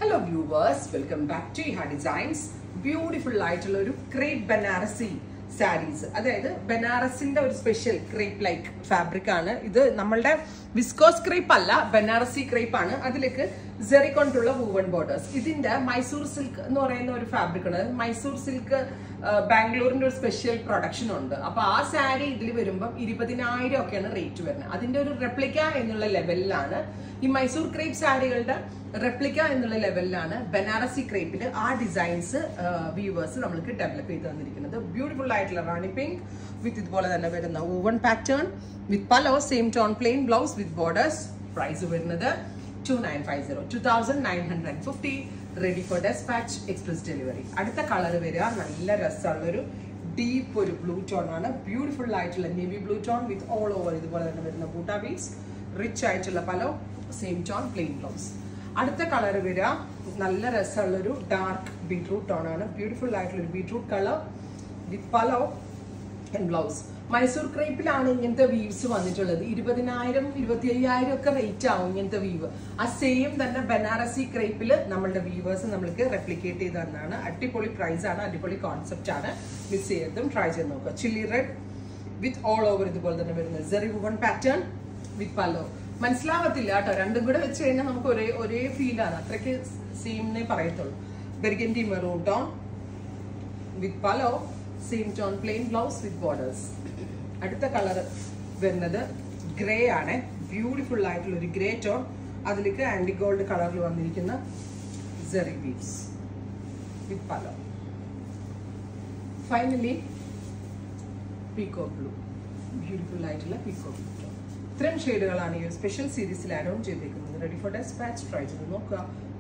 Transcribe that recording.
hello viewers welcome back to Iha designs beautiful ആയിട്ടുള്ള ഒരു crepe Banarasi saris അതായത് ബനാറസിന്റെ ഒരു സ്പെഷ്യൽ ക്രേപ്പ് ലൈക്ക് ഫാബ്രിക് ആണ് ഇത് നമ്മളുടെ വിസ്കോസ് ക്രേപ്പ് അല്ല ബനാറസി ക്രേപ്പ് ആണ് അതിലേക്ക് ജെറി കൊണ്ടുള്ള വൂവൺ ബോർഡേഴ്സ് ഇതിന്റെ മൈസൂർ സിൽക്ക് എന്ന് പറയുന്ന ഒരു ഫാബ്രിക് ഉണ്ട് അതായത് മൈസൂർ സിൽക്ക് ബാംഗ്ലൂരിന്റെ ഒരു സ്പെഷ്യൽ പ്രൊഡക്ഷൻ ഉണ്ട് അപ്പൊ ആ സാരി ഇതിൽ വരുമ്പം ഇരുപതിനായിരം ഒക്കെയാണ് റേറ്റ് വരുന്നത് അതിന്റെ ഒരു റെപ്ലിക്ക എന്നുള്ള ലെവലിലാണ് ഈ മൈസൂർ ക്രേപ്പ് സാരികളുടെ റെപ്ലിക്ക എന്നുള്ള ലെവലിലാണ് ബനാറസി ക്രേപ്പിൽ ആ ഡിസൈൻസ് വ്യൂവേഴ്സ് നമ്മൾക്ക് ഡെവലപ്പ് ചെയ്ത് തന്നിരിക്കുന്നത് ബ്യൂട്ടിഫുൾ ആയിട്ടുള്ള റാണി പിങ്ക് വിത്ത് ഇതുപോലെ തന്നെ വരുന്ന woven pattern with pallo same tone plain blouse with borders price വരുന്നത് two nine five zero two thousand nine hundred fifty ready for despatch express delivery അടുത്ത കളർ വരിക നല്ല രസമുള്ളൊരു ഡീപ്പ് ഒരു ബ്ലൂ ടോൺ ആണ് ബ്യൂട്ടിഫുൾ ആയിട്ടുള്ള navy blue tone with all over ഇതുപോലെ തന്നെ വരുന്ന ബൂട്ടാ ബീസ് റിച്ച് ആയിട്ടുള്ള pallo same tone plain blouse അടുത്ത കളർ വരിക നല്ല രസമുള്ളൊരു ഡാർക്ക് ബീട്രൂട്ട് ടോൺ ആണ് ബ്യൂട്ടിഫുൾ ആയിട്ടുള്ള ഒരു beetroot colour with pallo and blouse Mysore ക്രേപ്പിലാണ് ഇങ്ങനത്തെ വീവ്സ് വന്നിട്ടുള്ളത് ഇരുപതിനായിരം ഇരുപത്തി അയ്യായിരം ഒക്കെ റേറ്റ് ആവും ഇങ്ങനത്തെ വീവ് ആ സെയിം തന്നെ ബനാറസി ക്രേപ്പിൽ നമ്മളുടെ വീവേഴ്സ് നമ്മൾക്ക് റെപ്ലിക്കേറ്റ് ചെയ്ത് തന്നാണ് അടിപൊളി പ്രൈസ് ആണ് അടിപൊളി കോൺസെപ്റ്റ് ആണ് മിസ് ചെയ്തതും ട്രൈ ചെയ്ത് നോക്കുക chilli red with all over ഇതുപോലെ തന്നെ വരുന്നത് സെറി വുവൺ പാറ്റേൺ വിത്ത് പല്ലോ മനസ്സിലാവത്തില്ല കേട്ടോ രണ്ടും കൂടെ വെച്ച് കഴിഞ്ഞാൽ നമുക്ക് ഒരേ ഒരേ ഫീലാണ് അത്രയ്ക്ക് സെയിംന്നേ പറയത്തുള്ളൂ burgundy maroon tone with pallo same tone plain blouse with borders അടുത്ത കളർ വരുന്നത് ഗ്രേ ആണ് ബ്യൂട്ടിഫുൾ ആയിട്ടുള്ള ഒരു ഗ്രേ ടോൺ അതിലേക്ക് ആൻറ്റി ഗോൾഡ് കളറിൽ വന്നിരിക്കുന്ന zari beads with pallo finally peacock blue beautiful ആയിട്ടുള്ള പീക്കോ ബ്ലൂ ടോൺ ഇത്രയും ഷെയ്ഡുകളാണ് ഈ സ്പെഷ്യൽ സീരീസിൽ ആഡ് ഓൺ ചെയ്തേക്കുന്നത് റെഡി ഫോർ ഡെസ്പാച്ച് ട്രൈ ചെയ്ത് നോക്കുക